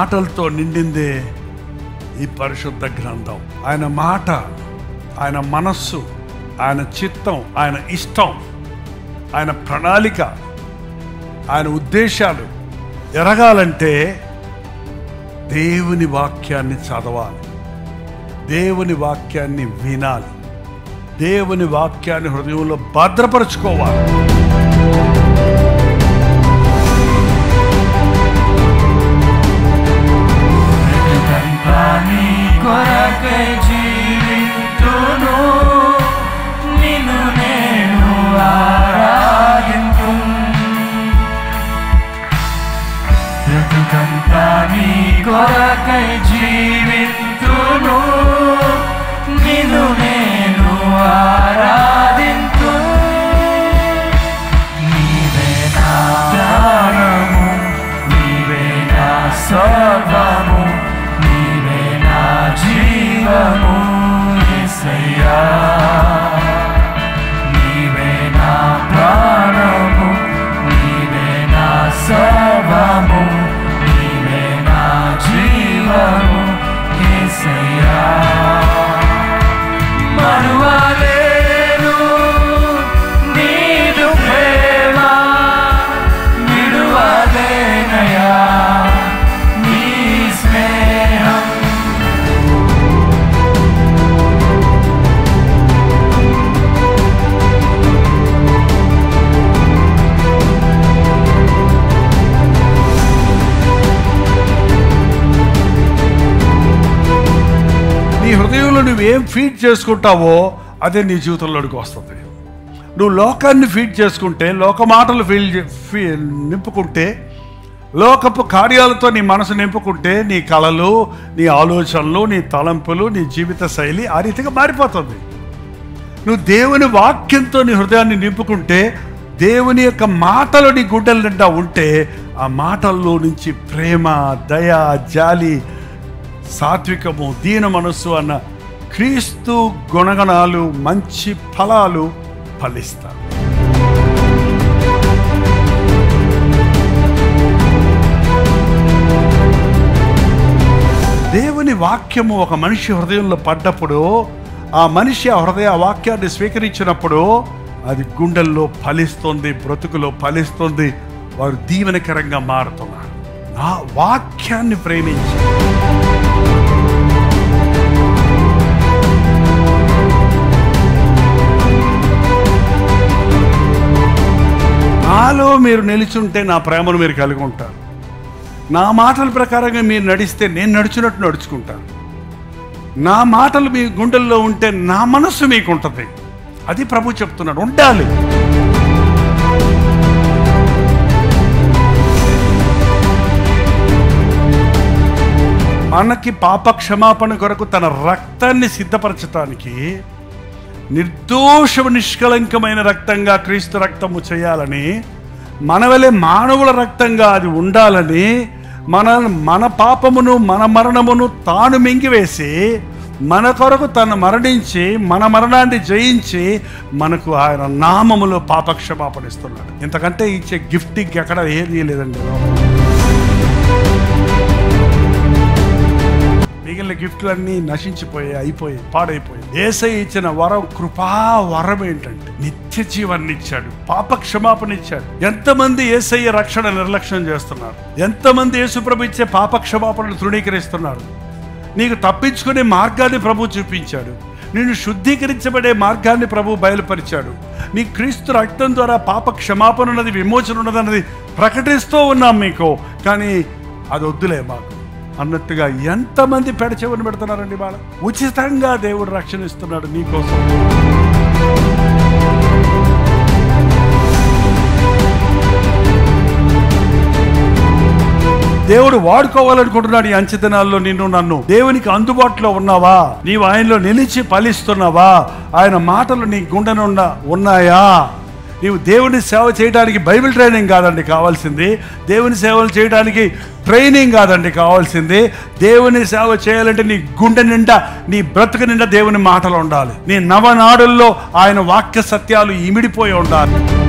మాటలతో నిండిందే ఈ పరిశుద్ధ గ్రంథం ఆయన మాట ఆయన మనస్సు ఆయన చిత్తం ఆయన ఇష్టం ఆయన ప్రణాళిక ఆయన ఉద్దేశాలు ఎరగాలంటే దేవుని వాక్యాన్ని చదవాలి దేవుని వాక్యాన్ని వినాలి దేవుని వాక్యాన్ని హృదయంలో భద్రపరచుకోవాలి నీ కొరకై జీవితును నిన్ను నేను ఆరాధింతు బ్రతుకంతా నీ కొరకై జీవితును నిన్ను నేను ఆరాధింతు నీవే నా ప్రాణము నీవే నా సర్వము నీవే నా జీవము యేసయ్యా నీవే నా ప్రాణము నీవే నా సర్వము నీవే నా జీవము యేసయ్యా మరువలేను నీదు ప్రేమ విడువలేనయా నీ స్నేహం నీ హృదయంలో నువ్వేం ఫీడ్ చేసుకుంటావో అదే నీ జీవితంలోకి వస్తుంది నువ్వు లోకాన్ని ఫీడ్ చేసుకుంటే లోక మాటలు ఫీల్ ఫీ నింపుకుంటే లోకపు కార్యాలతో నీ మనసు నింపుకుంటే నీ కళలు నీ ఆలోచనలు నీ తలంపులు నీ జీవిత శైలి ఆ రీతిగా మారిపోతుంది నువ్వు దేవుని వాక్యంతో నీ హృదయాన్ని నింపుకుంటే దేవుని యొక్క మాటలు నీ గుండెల నిండా ఉంటే ఆ మాటల్లో నుంచి ప్రేమ దయ జాలి సాత్వికము దీన మనస్సు అన్న క్రీస్తు గుణగణాలు మంచి ఫలాలు ఫలిస్తారు దేవుని వాక్యము ఒక మనిషి హృదయంలో పడ్డప్పుడు ఆ మనిషి ఆ హృదయ వాక్యాన్ని స్వీకరించినప్పుడు అది గుండెల్లో ఫలిస్తుంది బ్రతుకులో ఫలిస్తుంది వారు దీవెనకరంగా మారుతున్నారు నా వాక్యాన్ని ప్రేమించి నాలో మీరు నిలిచుంటే నా ప్రేమను మీరు కలిగి ఉంటారు నా మాటల ప్రకారంగా మీరు నడిస్తే నేను నడిచినట్టు నడుచుకుంటాను నా మాటలు మీ గుండెల్లో ఉంటే నా మనస్సు మీకు ఉంటుంది అది ప్రభు చెప్తున్నాడు ఉండాలి మనకి పాప క్షమాపణ కొరకు తన రక్తాన్ని సిద్ధపరచటానికి నిర్దోషము నిష్కలంకమైన రక్తంగా క్రీస్తు రక్తము చేయాలని మన వలె మానవుల రక్తంగా అది ఉండాలని మన మన పాపమును మన మరణమును తాను మింగివేసి మన కొరకు తను మరణించి మన మరణాన్ని జయించి మనకు ఆయన నామములో పాపక్షమాపణ ఇస్తున్నాడు ఇంతకంటే ఇచ్చే గిఫ్ట్ ఎక్కడ ఏది లేదండి మిగిలిన గిఫ్ట్లన్నీ నశించిపోయాయి అయిపోయాయి పాడైపోయాయి ఏసై ఇచ్చిన వరం కృపా వరం ఏంటంటే నిత్య జీవాన్ని ఇచ్చాడు పాప క్షమాపణ ఇచ్చాడు ఎంతమంది ఏసయ్య రక్షణ నిర్లక్ష్యం చేస్తున్నారు ఎంతమంది యేసుప్రభు ఇచ్చే పాప క్షమాపణను తృణీకరిస్తున్నారు నీకు తప్పించుకునే మార్గాన్ని ప్రభు చూపించాడు నిన్ను శుద్ధీకరించబడే మార్గాన్ని ప్రభు బయలుపరిచాడు నీ క్రీస్తు రక్తం ద్వారా పాప క్షమాపణ ఉన్నది విమోచన ఉన్నదన్నది ప్రకటిస్తూ ఉన్నాం మీకు కానీ అది వద్దులే మాకు అన్నట్టుగా ఎంతమంది పెడచెవిని పెడుతున్నారండి వాళ్ళ ఉచితంగా దేవుడు రక్షణ ఇస్తున్నాడు నీకోసం దేవుడు వాడుకోవాలనుకుంటున్నాడు ఈ అంచెతనాల్లో నిన్ను నన్ను దేవునికి అందుబాటులో ఉన్నావా నీవు ఆయనలో నిలిచి ఫలిస్తున్నావా ఆయన మాటలు నీ గుండెనున్న ఉన్నాయా నీవు దేవుని సేవ చేయడానికి బైబిల్ ట్రైనింగ్ కాదండి కావాల్సింది దేవుని సేవలు చేయడానికి ట్రైనింగ్ కాదండి కావాల్సింది దేవుని సేవ చేయాలంటే నీ గుండె నిండా నీ బ్రతుకు నిండా దేవుని మాటలు ఉండాలి నీ నవనాడుల్లో ఆయన వాక్య సత్యాలు ఇమిడిపోయి ఉండాలి